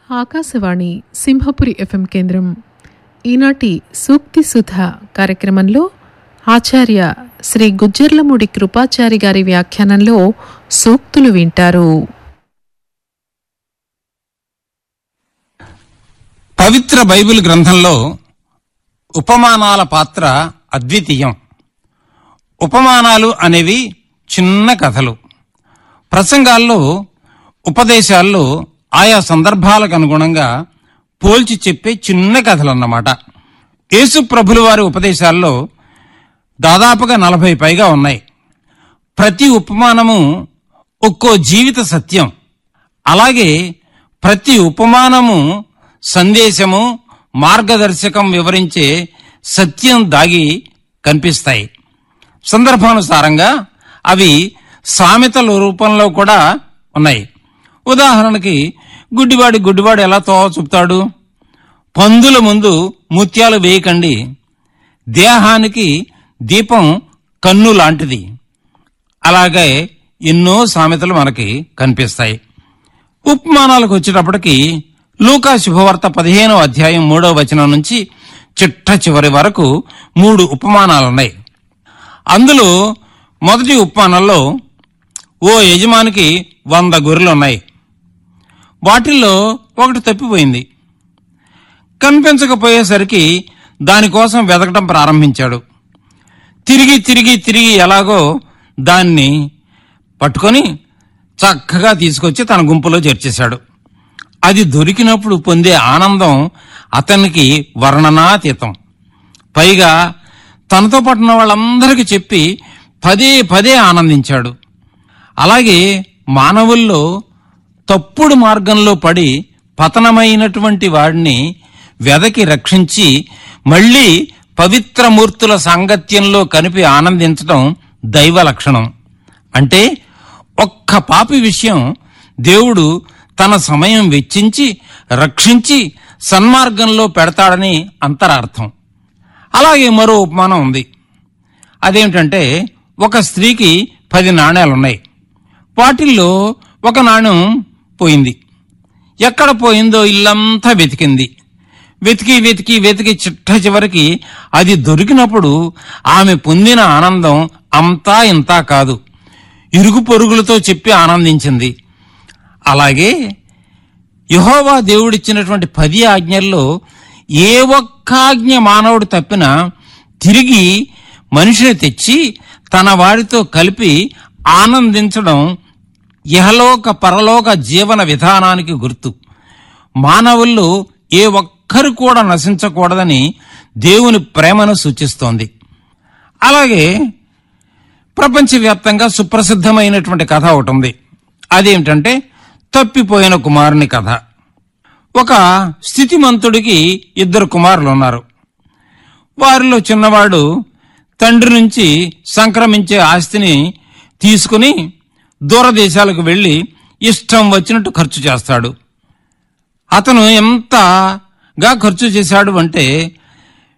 Akashvani Simhapuri FM కేంద్రం ఈనాటి సూక్తి సుధ కార్యక్రమంలో ఆచార్య శ్రీ గుజ్జర్లముడి కృపాచారి గారి వ్యాఖ్యానంలో సూక్తులు వింటారు పవిత్ర బైబిల్ గ్రంథంలో ఉపమానాల పాత్ర అద్వితీయం ఉపమానాలు అనేవి చిన్న కథలు ప్రసంగాల్లో ఉపదేశాల్లో ఆయా సందర్భాలకు అనుగుణంగా పోల్చి చెప్పే చిన్న కథలు అన్నమాట యేసు ప్రభుల వారి ఉపదేశాల్లో దాదాపుగా నలభై పైగా ఉన్నాయి ప్రతి ఉపమానము ఒక్కో జీవిత సత్యం అలాగే ప్రతి ఉపమానము సందేశము మార్గదర్శకం వివరించే సత్యం దాగి కనిపిస్తాయి సందర్భానుసారంగా అవి సామెతల రూపంలో కూడా ఉన్నాయి ఉదాహరణకి గుడ్డివాడి గుడ్డివాడు ఎలా తోవ చూపుతాడు పందుల ముందు ముత్యాలు వేయకండి దేహానికి దీపం కన్ను లాంటిది అలాగే ఎన్నో సామెతలు మనకి కనిపిస్తాయి ఉపమానాలకు వచ్చేటప్పటికి లూకా శుభవార్త పదిహేనో అధ్యాయం మూడో వచనం నుంచి చిట్ట చివరి వరకు మూడు ఉపమానాలున్నాయి అందులో మొదటి ఉపమానంలో ఓ యజమానికి వంద గొర్రెలున్నాయి వాటిల్లో ఒకటి తప్పిపోయింది కనిపించకపోయేసరికి దానికోసం వెతకటం ప్రారంభించాడు తిరిగి తిరిగి తిరిగి ఎలాగో దాన్ని పట్టుకొని చక్కగా తీసుకొచ్చి తన గుంపులో చేర్చేశాడు అది దొరికినప్పుడు పొందే ఆనందం అతనికి వర్ణనాతీతం పైగా తనతో పట్టిన వాళ్ళందరికీ చెప్పి పదే పదే ఆనందించాడు అలాగే మానవుల్లో తప్పుడు మార్గంలో పడి పతనమైనటువంటి వాడిని వెదకి రక్షించి మళ్ళీ పవిత్రమూర్తుల సాంగత్యంలో కనిపి ఆనందించడం దైవ లక్షణం అంటే ఒక్క పాపి విషయం దేవుడు తన సమయం వెచ్చించి రక్షించి సన్మార్గంలో పెడతాడని అంతరార్థం అలాగే మరో ఉపమానం ఉంది అదేమిటంటే ఒక స్త్రీకి పది నాణేలున్నాయి వాటిల్లో ఒక నాణ్యం పోయింది ఎక్కడ పోయిందో ఇల్లంతా వెతికింది వెతికి వెతికి వెతికి చిట్ట చివరికి అది దొరికినప్పుడు ఆమె పొందిన ఆనందం అంతా ఇంతా కాదు ఇరుగు పొరుగులతో చెప్పి ఆనందించింది అలాగే యహోవా దేవుడిచ్చినటువంటి పది ఆజ్ఞల్లో ఏ ఒక్క ఆజ్ఞ మానవుడు తప్పినా తిరిగి మనిషిని తెచ్చి తన వారితో కలిపి ఆనందించడం ఇహలోక పరలోక జీవన విధానానికి గుర్తు మానవుల్లో ఏ ఒక్కరు కూడా నశించకూడదని దేవుని ప్రేమను సూచిస్తోంది అలాగే ప్రపంచవ్యాప్తంగా సుప్రసిద్ధమైనటువంటి కథ ఒకటి ఉంది అదేమిటంటే తప్పిపోయిన కుమారుని కథ ఒక స్థితిమంతుడికి ఇద్దరు కుమారులు ఉన్నారు వారిలో చిన్నవాడు తండ్రి నుంచి సంక్రమించే ఆస్తిని తీసుకుని దూరదేశాలకు వెళ్లి ఇష్టం వచ్చినట్టు ఖర్చు చేస్తాడు అతను ఎంతగా ఖర్చు చేశాడు అంటే